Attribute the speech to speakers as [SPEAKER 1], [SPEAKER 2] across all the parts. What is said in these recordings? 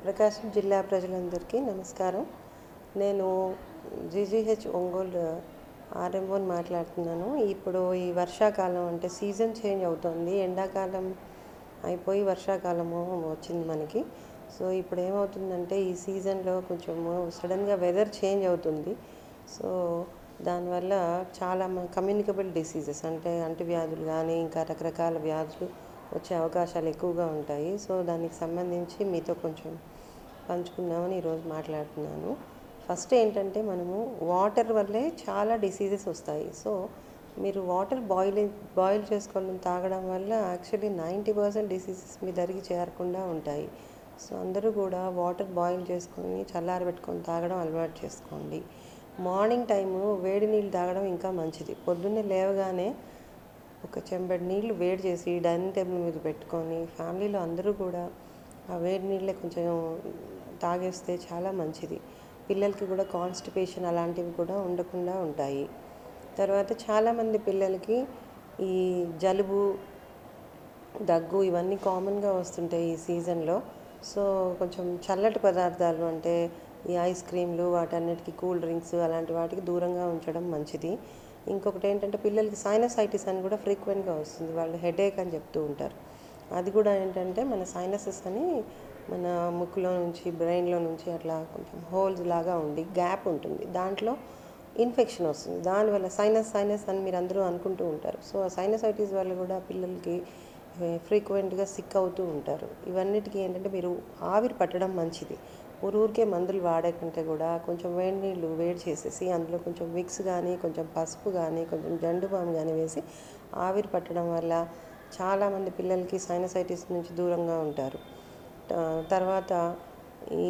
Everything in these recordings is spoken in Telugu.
[SPEAKER 1] ప్రకాశం జిల్లా ప్రజలందరికీ నమస్కారం నేను జీజీహెచ్ ఒంగోలు ఆర్ఎంఓని మాట్లాడుతున్నాను ఇప్పుడు ఈ వర్షాకాలం అంటే సీజన్ చేంజ్ అవుతుంది ఎండాకాలం అయిపోయి వర్షాకాలము వచ్చింది మనకి సో ఇప్పుడు ఏమవుతుందంటే ఈ సీజన్లో కొంచెము సడన్గా వెదర్ చేంజ్ అవుతుంది సో దానివల్ల చాలా కమ్యూనికబుల్ డిసీజెస్ అంటే అంటువ్యాధులు కానీ ఇంకా రకరకాల వ్యాధులు వచ్చే అవకాశాలు ఎక్కువగా ఉంటాయి సో దానికి సంబంధించి మీతో కొంచెం పంచుకుందామని ఈరోజు మాట్లాడుతున్నాను ఫస్ట్ ఏంటంటే మనము వాటర్ వల్లే చాలా డిసీజెస్ వస్తాయి సో మీరు వాటర్ బాయిల్ బాయిల్ చేసుకొని తాగడం వల్ల యాక్చువల్లీ నైంటీ పర్సెంట్ డిసీజెస్ మీ దరికి చేరకుండా ఉంటాయి సో అందరూ కూడా వాటర్ బాయిల్ చేసుకొని చల్లారబెట్టుకొని తాగడం అలవాటు చేసుకోండి మార్నింగ్ టైము వేడి నీళ్ళు తాగడం ఇంకా మంచిది పొద్దున్నే లేవగానే ఒక చెంబెడు నీళ్ళు వేడి చేసి డైనింగ్ టేబుల్ మీద పెట్టుకొని ఫ్యామిలీలో అందరూ కూడా ఆ వేడి నీళ్ళే కొంచెం తాగేస్తే చాలా మంచిది పిల్లలకి కూడా కాన్స్టిపేషన్ అలాంటివి కూడా ఉండకుండా ఉంటాయి తర్వాత చాలామంది పిల్లలకి ఈ జలుబు దగ్గు ఇవన్నీ కామన్గా వస్తుంటాయి ఈ సీజన్లో సో కొంచెం చల్లటి పదార్థాలు అంటే ఈ ఐస్ క్రీమ్లు వాటన్నిటికీ కూల్ డ్రింక్స్ అలాంటి వాటికి దూరంగా ఉంచడం మంచిది ఇంకొకటి ఏంటంటే పిల్లలకి సైనసైటిస్ అని కూడా ఫ్రీక్వెంట్గా వస్తుంది వాళ్ళు హెడేక్ అని చెప్తూ ఉంటారు అది కూడా ఏంటంటే మన సైనసెస్ అని మన ముక్కులో నుంచి బ్రెయిన్లో నుంచి అట్లా కొంచెం హోల్స్ లాగా ఉండి గ్యాప్ ఉంటుంది దాంట్లో ఇన్ఫెక్షన్ వస్తుంది దానివల్ల సైనస్ సైనస్ అని మీరు అందరూ అనుకుంటూ ఉంటారు సో ఆ సైనసైటిస్ వల్ల కూడా పిల్లలకి ఫ్రీక్వెంట్గా సిక్ అవుతూ ఉంటారు ఇవన్నిటికీ ఏంటంటే మీరు ఆవిరి పట్టడం మంచిది ఊరూరికే మందులు వాడే కంటే కూడా కొంచెం వేడి నీళ్ళు వేడి చేసేసి అందులో కొంచెం విక్స్ కానీ కొంచెం పసుపు కానీ కొంచెం జండు బామ్ కానీ వేసి ఆవిరి పట్టడం వల్ల చాలామంది పిల్లలకి సైనసైటిస్ నుంచి దూరంగా ఉంటారు తర్వాత ఈ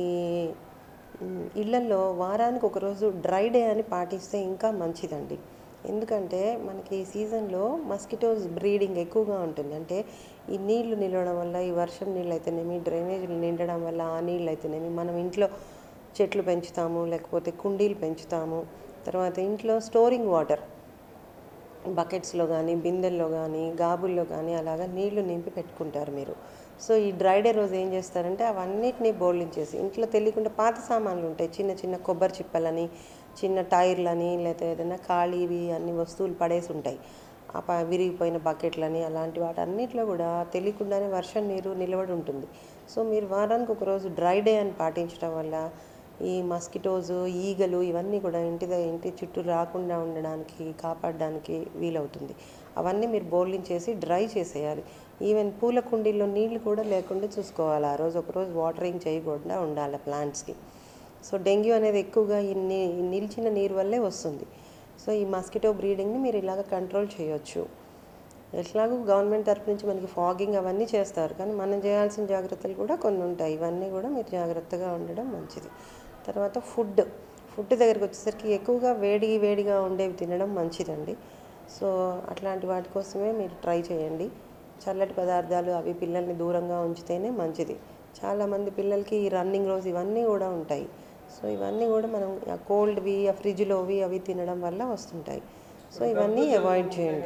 [SPEAKER 1] ఇళ్లలో వారానికి ఒకరోజు డ్రై డే అని పాటిస్తే ఇంకా మంచిదండి ఎందుకంటే మనకి ఈ సీజన్లో మస్కిటోస్ బ్రీడింగ్ ఎక్కువగా ఉంటుంది అంటే ఈ నీళ్లు నిలవడం వల్ల ఈ వర్షం నీళ్ళు అయితేనేమి డ్రైనేజీలు నిండడం వల్ల ఆ నీళ్ళు అయితేనేమి మనం ఇంట్లో చెట్లు పెంచుతాము లేకపోతే కుండీలు పెంచుతాము తర్వాత ఇంట్లో స్టోరింగ్ వాటర్ బకెట్స్లో కానీ బిందెల్లో కానీ గాబుల్లో కానీ అలాగా నీళ్లు నింపి పెట్టుకుంటారు మీరు సో ఈ డ్రై డే రోజు ఏం చేస్తారంటే అవన్నిటినీ బోర్లించేసి ఇంట్లో తెలియకుండా పాత సామాన్లు ఉంటాయి చిన్న చిన్న కొబ్బరి చిప్పలని చిన్న టైర్లని లేకపోతే ఏదైనా ఖాళీవి అన్ని వస్తువులు పడేసి ఉంటాయి ఆ ప విరిగిపోయిన బకెట్లని అలాంటి వాటి అన్నిట్లో కూడా తెలియకుండానే వర్షం నీరు నిలబడి ఉంటుంది సో మీరు వారానికి ఒకరోజు డ్రై డే అని పాటించడం వల్ల ఈ మస్కిటోస్ ఈగలు ఇవన్నీ కూడా ఇంటి ఇంటి చుట్టూ రాకుండా ఉండడానికి కాపాడడానికి వీలవుతుంది అవన్నీ మీరు బౌలింగ్ చేసి డ్రై చేసేయాలి ఈవెన్ పూల కుండీల్లో నీళ్లు కూడా లేకుండా చూసుకోవాలి ఆ రోజు ఒకరోజు వాటరింగ్ చేయకుండా ఉండాలి ప్లాంట్స్కి సో డెంగ్యూ అనేది ఎక్కువగా ఈ నిలిచిన నీరు వల్లే వస్తుంది సో ఈ మస్కిటో బ్రీడింగ్ని మీరు ఇలాగ కంట్రోల్ చేయొచ్చు ఎట్లాగూ గవర్నమెంట్ తరపు నుంచి మనకి ఫాగింగ్ అవన్నీ చేస్తారు కానీ మనం చేయాల్సిన జాగ్రత్తలు కూడా కొన్ని ఉంటాయి ఇవన్నీ కూడా మీరు జాగ్రత్తగా ఉండడం మంచిది తర్వాత ఫుడ్ ఫుడ్ దగ్గరికి వచ్చేసరికి ఎక్కువగా వేడి వేడిగా ఉండేవి తినడం మంచిదండి సో అట్లాంటి వాటి కోసమే మీరు ట్రై చేయండి చల్లటి పదార్థాలు అవి పిల్లల్ని దూరంగా ఉంచితేనే మంచిది చాలామంది పిల్లలకి ఈ రన్నింగ్ రోజు ఇవన్నీ కూడా ఉంటాయి సో ఇవన్నీ కూడా మనం కోల్డ్వి ఆ ఫ్రిడ్జ్లోవి అవి తినడం వల్ల వస్తుంటాయి సో ఇవన్నీ అవాయిడ్ చేయండి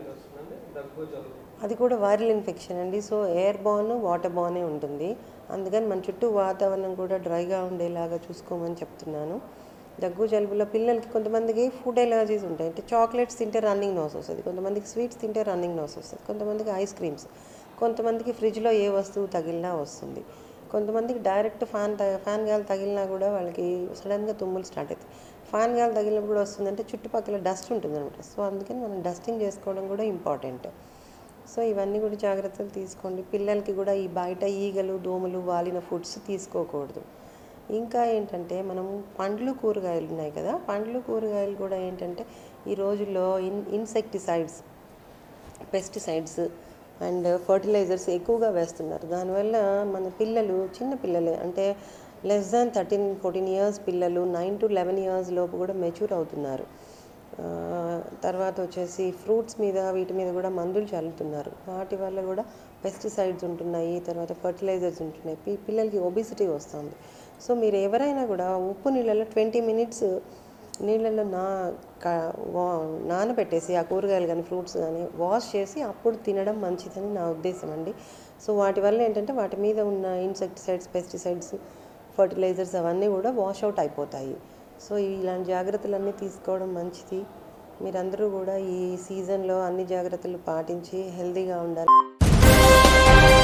[SPEAKER 1] అది కూడా వైరల్ ఇన్ఫెక్షన్ అండి సో ఎయిర్ బాన్ వాటర్ బానే ఉంటుంది అందుకని మన చుట్టూ వాతావరణం కూడా డ్రైగా ఉండేలాగా చూసుకోమని చెప్తున్నాను దగ్గు జలుబులో పిల్లలకి కొంతమందికి ఫుడ్ ఎలర్జీస్ ఉంటాయి అంటే చాక్లెట్స్ తింటే రన్నింగ్ నోస్ వస్తుంది కొంతమందికి స్వీట్స్ తింటే రన్నింగ్ నోస్ వస్తుంది కొంతమందికి ఐస్ క్రీమ్స్ కొంతమందికి ఫ్రిడ్జ్లో ఏ వస్తువు తగిలినా వస్తుంది కొంతమందికి డైరెక్ట్ ఫ్యాన్ ఫ్యాన్ గాలి తగిలినా కూడా వాళ్ళకి సడన్గా తుమ్ములు స్టార్ట్ అవుతాయి ఫ్యాన్ గాలి తగిలినప్పుడు కూడా వస్తుందంటే చుట్టుపక్కల డస్ట్ ఉంటుంది అనమాట సో అందుకని మనం డస్టింగ్ చేసుకోవడం కూడా ఇంపార్టెంట్ సో ఇవన్నీ కూడా జాగ్రత్తలు తీసుకోండి పిల్లలకి కూడా ఈ బయట ఈగలు దోమలు వాలిన ఫుడ్స్ తీసుకోకూడదు ఇంకా ఏంటంటే మనం పండ్లు కూరగాయలు ఉన్నాయి కదా పండ్లు కూరగాయలు కూడా ఏంటంటే ఈ రోజుల్లో in insecticides pesticides and fertilisers ఎక్కువగా వేస్తున్నారు దానివల్ల మన పిల్లలు చిన్న పిల్లలే అంటే less than thirteen fourteen years పిల్లలు నైన్ టు లెవెన్ ఇయర్స్ లోపు కూడా మెచ్యూర్ అవుతున్నారు తర్వాత వచ్చేసి ఫ్రూట్స్ మీద వీటి మీద కూడా మందులు చల్లుతున్నారు వాటి వల్ల కూడా పెస్టిసైడ్స్ ఉంటున్నాయి తర్వాత ఫర్టిలైజర్స్ ఉంటున్నాయి పి పిల్లలకి ఒబిసిటీ వస్తుంది సో మీరు ఎవరైనా కూడా ఉప్పు నీళ్ళలో ట్వంటీ మినిట్స్ నీళ్ళల్లో నా క- వా- నానబెట్టేసి ఆ కూరగాయలు కానీ ఫ్రూట్స్ కానీ వాష్ చేసి అప్పుడు తినడం మంచిదని నా ఉద్దేశం అండి సో వాటి వల్ల ఏంటంటే వాటి మీద ఉన్న ఇన్సెక్టిసైడ్స్ పెస్టిసైడ్స్ ఫర్టిలైజర్స్ అవన్నీ కూడా వాష్ అవుట్ అయిపోతాయి సో ఇలాంటి జాగ్రత్తలన్నీ తీసుకోవడం మంచిది మీరందరూ కూడా ఈ సీజన్లో అన్ని జాగ్రత్తలు పాటించి హెల్తీగా ఉండాలి